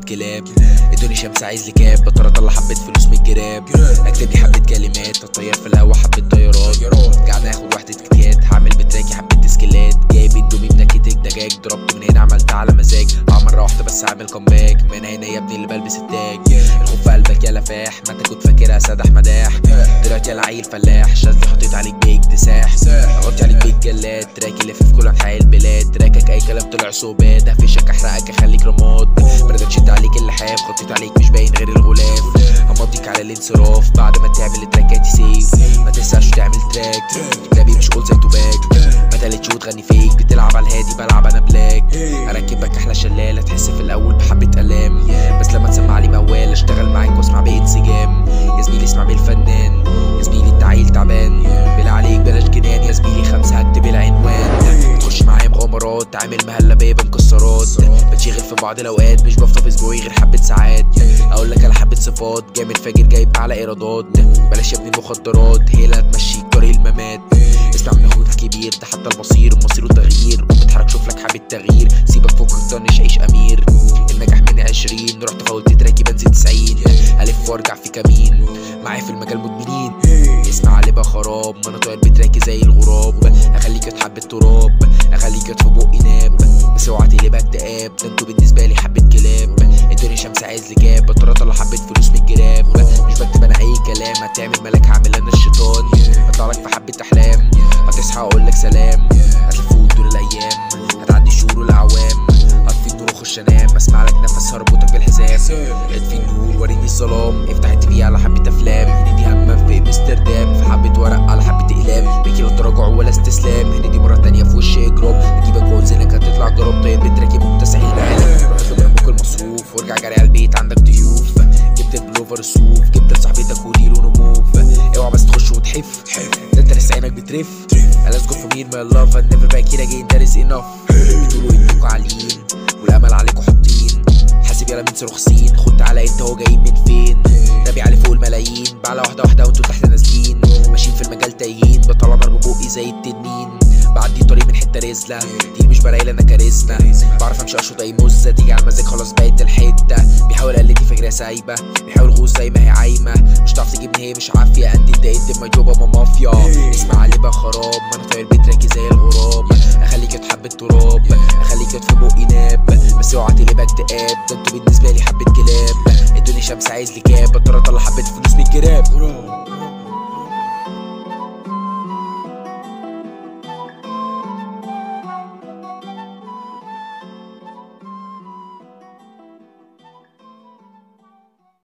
كلاب ادوني شمس عايز لي كاب بطل اطلع حبة فلوس من الجراب اكتب لي حبة كلمات اطير في الهوا حبة طيارات قاعد اخد واحدة كتكات هعمل بتراكي حبة تسكيلات جايب اندومي بنكهة الدجاج ضربت من هنا عملت على مزاج اه مرة واحدة بس هعمل كومباك من هنا يا ابني اللي بلبس التاج الخوف في قلبك يا لفاح ما انت كنت فاكرها سدح مداح دلوقتي يا عيل فلاح شاذلي حطيت عليك باكتساح اغطي عليك بالجلاد تراكي لف في كل انحاء البلاد تراكك اي كلام طلع صوبات هفشك احرقك اخليك رماد بردت شد عليك اللحاف غطيت عليك مش باين غير الغلاف همضيك على الانصراف بعد ما تعمل تراكاتي سيف ما تنساش تعمل تراك كلابي مش قول زي توباك ما تقلتش وتغني فيك بتلعب على الهادي بلعب انا بلاك اركبك احلى شلاله تحس في الاول بحبه الام بس لما تسمع لي موال اشتغل معاك واسمع بانسجام يا زميلي اسمع مين الفنان يا زميلي انت عيل تعبان بلا عليك بلاش جنان يا زميلي خمسه هكتب العنوان تخش معايا مغامرات تعمل مهله بيا بمكسرات بتشغل في بعض الاوقات مش بفطر في اسبوعي غير حبه ساعات اقول لك على حبه صفات جامد فاجر جايب اعلى ايرادات بلاش يا ابني المخدرات هي اللي هتمشيك طريق الممات اسمع من اخوك الكبير ده حتى المصير مصيره تغيير وبتحرك شوف لك حبه تغيير سيبك فوق طنش عيش امير النجاح من عشرين رحت فولت تراكي بنزل تسعين الف وارجع في كمين معايا في المجال مدمنين اسمع علي بقى خراب ما انا طاير بتراكي زي الغراب اخليك يتحب التراب اخليك يطفي بقي ناب بس اوعى تقلبها اكتئاب ده انتوا بالنسبه لي حبه كلاب ادوني شمس عايز لي كاب بضطر اطلع حبه فلوس من الجراب مش بكتب انا اي كلام هتعمل ملاك هعمل انا الشيطان اطلع لك في حبه احلام هتصحى اقول لك سلام هتلف وتدور الايام هتعدي الشهور والاعوام هطفي النور واخش انام اسمع لك نفس هربطك بالحزام اطفي النور وريني الظلام افتح التي على حبه افلام هندي همام في امستردام في حبه ورق على حبه اقلام بيجي لا تراجع ولا استسلام هندي مره تانية في وش اجرام نجيبك وانزلك هتطلع جراب طيب بتراكب مكتسح العالم رحت من ابوك المصروف وارجع جري على البيت عندك ضيوف جبت البلوفر الصوف جبت لصاحبتك ودي لونه موف اوعى بس تخش وتحف ده انت لسه عينك بترف let's go for me and my love and never back here again that is enough بتقولوا انكوا عاليين والامل عليكوا حاطين حاسب يلا مين رخصين خد تعالى انت هو جايين من فين نبي علي فوق الملايين بعلى واحده واحده وانتوا تحت نازلين ماشيين في المجال تايهين بطلع نار ببقي زي التنين بعدي طريق من حته رزله دي مش برايل انا كاريزما بعرف امشي اشوط اي مزه تيجي على المزاج خلاص بقيت الحته بيحاول قلتي فكره سايبه بيحاول غوص زي ما هي عايمه مش هتعرف تجيبني هي مش عافيه اندي اتضايقت ما جوبا ما مافيا اسمع علي بقى خراب ما انا طاير بتراكي زي الغراب اخليك تحب التراب اخليك في بقي ناب بس اوعى تقلبها اكتئاب ده انتوا بالنسبه لي حبه كلاب ادوني شمس عايز لي كاب بضطر اطلع حبه